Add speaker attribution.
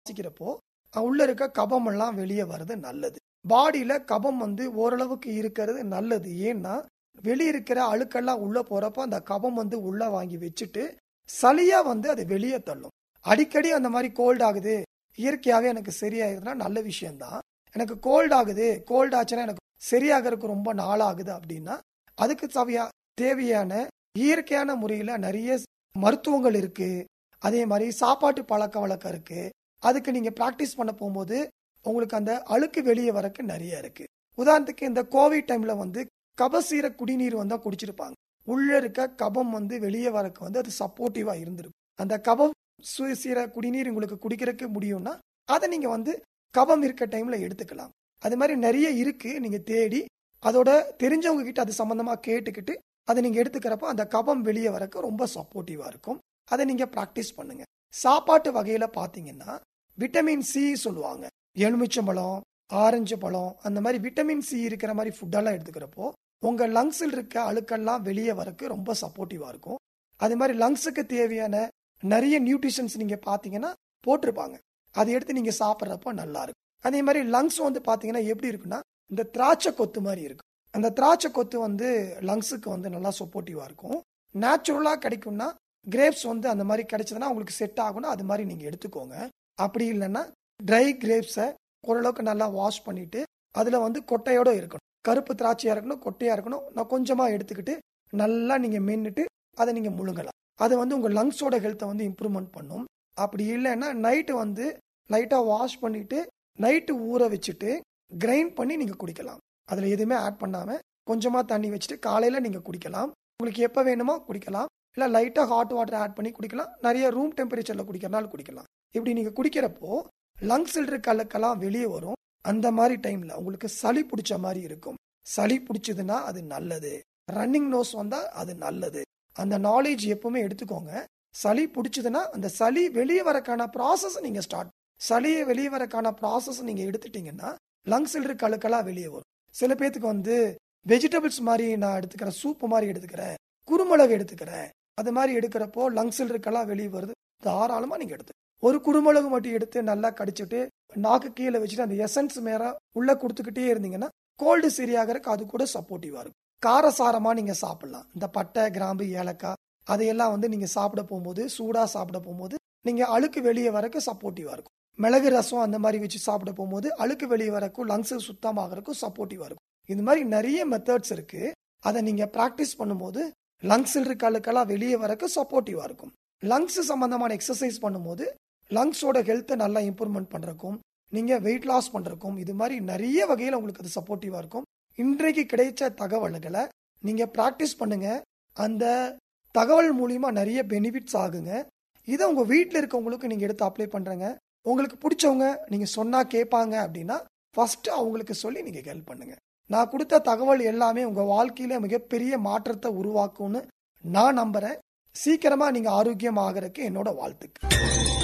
Speaker 1: சுவாசிக்கிறப்போ அஹ் உள்ள இருக்க கபம் எல்லாம் வெளியே வர்றது நல்லது பாடியில கபம் வந்து ஓரளவுக்கு இருக்கிறது நல்லது ஏன்னா வெளியே இருக்கிற அழுக்கெல்லாம் உள்ள போறப்போ அந்த கபம் வந்து உள்ள வாங்கி வச்சுட்டு சளியா வந்து அது வெளியே தள்ளும் அடிக்கடி அந்த மாதிரி கோல்ட் ஆகுது இயற்கையாவே எனக்கு சரியாயிருதுன்னா நல்ல விஷயம்தான் எனக்கு கோல்ட் ஆகுது கோல்ட் ஆச்சுன்னா எனக்கு சரியாகிறதுக்கு ரொம்ப நாள் ஆகுது அப்படின்னா அதுக்கு சவியா தேவையான இயற்கையான முறையில நிறைய மருத்துவங்கள் இருக்கு அதே மாதிரி சாப்பாட்டு பழக்க வழக்கம் இருக்கு அதுக்கு நீங்க பிராக்டிஸ் பண்ண போகும்போது உங்களுக்கு அந்த அழுக்கு வெளியே வரக்கு நிறைய இருக்கு உதாரணத்துக்கு இந்த கோவிட் டைம்ல வந்து கபசீர குடிநீர் வந்தா குடிச்சிருப்பாங்க உள்ள இருக்க கபம் வந்து வெளியே வரக்கு வந்து அது சப்போர்ட்டிவா இருந்திருக்கும் அந்த கபம் சுயசீர குடிநீர் உங்களுக்கு குடிக்கிறதுக்கு முடியும்னா அதை நீங்க வந்து கபம் இருக்க டைம்ல எடுத்துக்கலாம் அது மாதிரி நிறைய இருக்கு நீங்க தேடி அதோட தெரிஞ்சவங்க கிட்ட அது சம்பந்தமா கேட்டுக்கிட்டு அதை நீங்க எடுத்துக்கிறப்போ அந்த கபம் வெளியே வரக்கு ரொம்ப சப்போர்ட்டிவா இருக்கும் அதை நீங்க பிராக்டிஸ் பண்ணுங்க சாப்பாட்டு வகையில பாத்தீங்கன்னா விட்டமின் சி சொல்லுவாங்க எலுமிச்சம்பழம் ஆரஞ்சு பழம் அந்த மாதிரி விட்டமின் சி இருக்கிற மாதிரி ஃபுட்டெல்லாம் எடுத்துக்கிறப்போ உங்க லங்ஸில் இருக்க அழுக்கெல்லாம் வெளியே வரக்கு ரொம்ப சப்போர்ட்டிவா இருக்கும் அது மாதிரி லங்ஸுக்கு தேவையான நிறைய நியூட்ரிஷன்ஸ் நீங்க பாத்தீங்கன்னா போட்டிருப்பாங்க அதை எடுத்து நீங்க சாப்பிட்றப்போ நல்லா இருக்கும் அதே மாதிரி லங்ஸ் வந்து பாத்தீங்கன்னா எப்படி இருக்குன்னா இந்த திராட்சை கொத்து மாதிரி இருக்கும் அந்த திராட்சை கொத்து வந்து லங்ஸுக்கு வந்து நல்லா சப்போர்ட்டிவா இருக்கும் நேச்சுரலா கிடைக்கும்னா கிரேப்ஸ் வந்து அந்த மாதிரி கிடைச்சதுன்னா உங்களுக்கு செட் ஆகும்னா அது மாதிரி நீங்க எடுத்துக்கோங்க அப்படி இல்லைன்னா ட்ரை கிரேப்ஸை ஓரளவுக்கு நல்லா வாஷ் பண்ணிட்டு அதுல வந்து கொட்டையோட இருக்கணும் கருப்பு திராட்சையா இருக்கணும் கொட்டையா இருக்கணும் நான் கொஞ்சமா எடுத்துக்கிட்டு நல்லா நீங்க மென்னுட்டு அதை நீங்க முழுங்கலாம் அது வந்து உங்க லங்ஸோட ஹெல்த்தை வந்து இம்ப்ரூவ்மெண்ட் பண்ணும் அப்படி இல்லைன்னா நைட்டு வந்து லைட்டா வாஷ் பண்ணிட்டு நைட்டு ஊற வச்சுட்டு கிரைண்ட் பண்ணி நீங்க குடிக்கலாம் அதுல எதுவுமே ஆட் பண்ணாம கொஞ்சமா தண்ணி வச்சுட்டு காலையில நீங்க குடிக்கலாம் உங்களுக்கு எப்ப வேணுமோ குடிக்கலாம் இல்ல லைட்டா ஹாட் வாட்டர் ஆட் பண்ணி குடிக்கலாம் நிறைய ரூம் டெம்பரேச்சர்ல குடிக்கிறனால குடிக்கலாம் இப்படி நீங்க குடிக்கிறப்போ லங்ஸில் இருக்க அழுக்கெல்லாம் வெளியே வரும் அந்த மாதிரி டைம்ல உங்களுக்கு சளி பிடிச்ச மாதிரி இருக்கும் சளி பிடிச்சதுன்னா அது நல்லது ரன்னிங் நோஸ் வந்தா அது நல்லது அந்த நாலேஜ் எப்பவுமே எடுத்துக்கோங்க சளி பிடிச்சதுன்னா அந்த சளி வெளியே வரக்கான ப்ராசஸ் நீங்க ஸ்டார்ட் சளியை வெளியே வரக்கான ப்ராசஸ் நீங்க எடுத்துட்டீங்கன்னா லங்ஸில் இருக்க அழுக்கெல்லாம் வெளியே வரும் சில பேத்துக்கு வந்து வெஜிடபிள்ஸ் மாதிரி நான் எடுத்துக்கிறேன் சூப்பு மாதிரி எடுத்துக்கிறேன் குருமிளகு எடுத்துக்கிறேன் அது மாதிரி எடுக்கிறப்போ லங்ஸில் இருக்கலாம் வெளியே வருது தாராளமா நீங்க எடுத்து ஒரு குருமிளகு மட்டும் எடுத்து நல்லா கடிச்சிட்டு நாக்கு கீழே வச்சுட்டு அந்த எசன்ஸ் மேல உள்ள கொடுத்துக்கிட்டே இருந்தீங்கன்னா கோல்டு சரியாகிறதுக்கு அது கூட சப்போர்ட்டிவா இருக்கும் காரசாரமா நீங்க சாப்பிடலாம் இந்த பட்டை கிராம்பு ஏலக்காய் அதையெல்லாம் வந்து நீங்க சாப்பிட போகும்போது சூடா சாப்பிட போகும்போது நீங்க அழுக்கு வெளியே வரக்கு சப்போர்ட்டிவா இருக்கும் மிளகு ரசம் அந்த மாதிரி வச்சு சாப்பிட போகும்போது அழுக்கு வெளியே வரக்கும் லங்ஸ் சுத்தமாகறதுக்கும் சப்போர்ட்டிவா இருக்கும் இது மாதிரி நிறைய மெத்தட்ஸ் இருக்கு அதை நீங்க பிராக்டிஸ் பண்ணும்போது லங்ஸில் இருக்க அழுக்கெல்லாம் வெளியே வரக்கு சப்போர்ட்டிவா இருக்கும் லங்ஸ் சம்பந்தமான எக்ஸசைஸ் பண்ணும்போது லங்ஸோட ஹெல்த்தை நல்லா இம்ப்ரூவ்மெண்ட் பண்றதுக்கும் நீங்க வெயிட் லாஸ் பண்றதுக்கும் இது மாதிரி நிறைய வகையில் உங்களுக்கு அது சப்போர்ட்டிவா இருக்கும் இன்றைக்கு கிடைச்ச தகவல்களை நீங்க பிராக்டிஸ் பண்ணுங்க அந்த தகவல் மூலியமா நிறைய பெனிஃபிட்ஸ் ஆகுங்க இதை உங்க வீட்டில் இருக்கவங்களுக்கு நீங்க எடுத்து அப்ளை பண்றங்க உங்களுக்கு பிடிச்சவங்க நீங்க சொன்னா கேட்பாங்க அப்படின்னா ஃபர்ஸ்ட் அவங்களுக்கு சொல்லி நீங்க ஹெல்ப் பண்ணுங்க நான் கொடுத்த தகவல் எல்லாமே உங்க வாழ்க்கையில மிகப்பெரிய மாற்றத்தை உருவாக்கும்னு நான் நம்புறேன் சீக்கிரமா நீங்க ஆரோக்கியம் ஆகிறதுக்கு என்னோட வாழ்த்துக்கள்